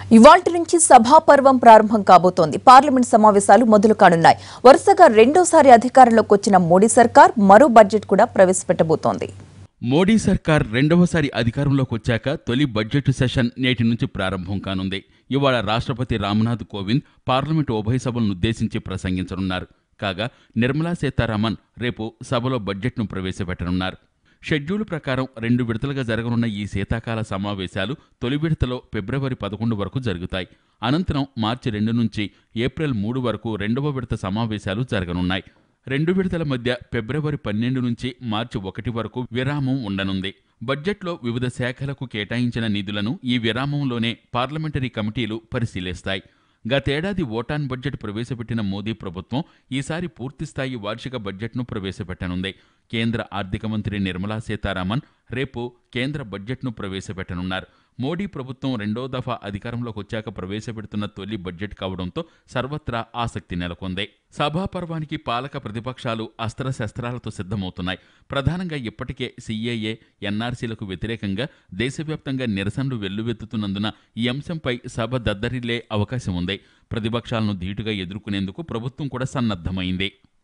ఇవాల్టి నుంచి సభాపర్వం ప్రారంభం కాబోతోంది పార్లమెంట్ సమావేశాలు మొదలు కానున్నాయి వరుసగా రెండోసారి అధికారంలోకి వచ్చిన మోడీ సర్కార్ మరో బడ్జెట్ కూడా ప్రవేశపెట్టబోతోంది మోడీ సర్కార్ రెండవసారి అధికారంలోకి వచ్చాక తొలి బడ్జెట్ సెషన్ నేటి నుంచి ప్రారంభం కానుంది ఇవాళ రాష్ట్రపతి రామ్నాథ్ కోవింద్ పార్లమెంటు ఉభయ సభలను ఉద్దేశించి ప్రసంగించనున్నారు కాగా నిర్మలా సీతారామన్ రేపు సభలో బడ్జెట్ను ప్రవేశపెట్టనున్నారు షెడ్యూల్ ప్రకారం రెండు విడతలుగా జరగనున్న ఈ శీతాకాల సమావేశాలు తొలి విడతలో ఫిబ్రవరి పదకొండు వరకు జరుగుతాయి అనంతరం మార్చి రెండు నుంచి ఏప్రిల్ మూడు వరకు రెండవ విడత సమావేశాలు జరగనున్నాయి రెండు విడతల మధ్య ఫిబ్రవరి పన్నెండు నుంచి మార్చి ఒకటి వరకు విరామం ఉండనుంది బడ్జెట్లో వివిధ శాఖలకు కేటాయించిన నిధులను ఈ విరామంలోనే పార్లమెంటరీ కమిటీలు పరిశీలిస్తాయి గతేడాది ఓటాన్ బడ్జెట్ ప్రవేశపెట్టిన మోదీ ప్రభుత్వం ఈసారి పూర్తిస్థాయి వార్షిక బడ్జెట్ను ప్రవేశపెట్టనుంది కేంద్ర ఆర్థిక మంత్రి నిర్మలా సీతారామన్ రేపు కేంద్ర బడ్జెట్ను ప్రవేశపెట్టనున్నారు మోడీ ప్రభుత్వం రెండో దఫా అధికారంలోకి వచ్చాక ప్రవేశపెడుతున్న తొలి బడ్జెట్ కావడంతో సర్వత్రా ఆసక్తి నెలకొంది సభాపర్వానికి పాలక ప్రతిపక్షాలు అస్త్రశస్త్రాలతో సిద్ధమవుతున్నాయి ప్రధానంగా ఇప్పటికే సీఏఏ ఎన్ఆర్సీలకు వ్యతిరేకంగా దేశవ్యాప్తంగా నిరసనలు వెల్లువెత్తుతున్నందున ఈ అంశంపై సభ దద్దరిల్లే అవకాశం ఉంది ప్రతిపక్షాలను ధీటుగా ఎదుర్కొనేందుకు ప్రభుత్వం కూడా సన్నద్ధమైంది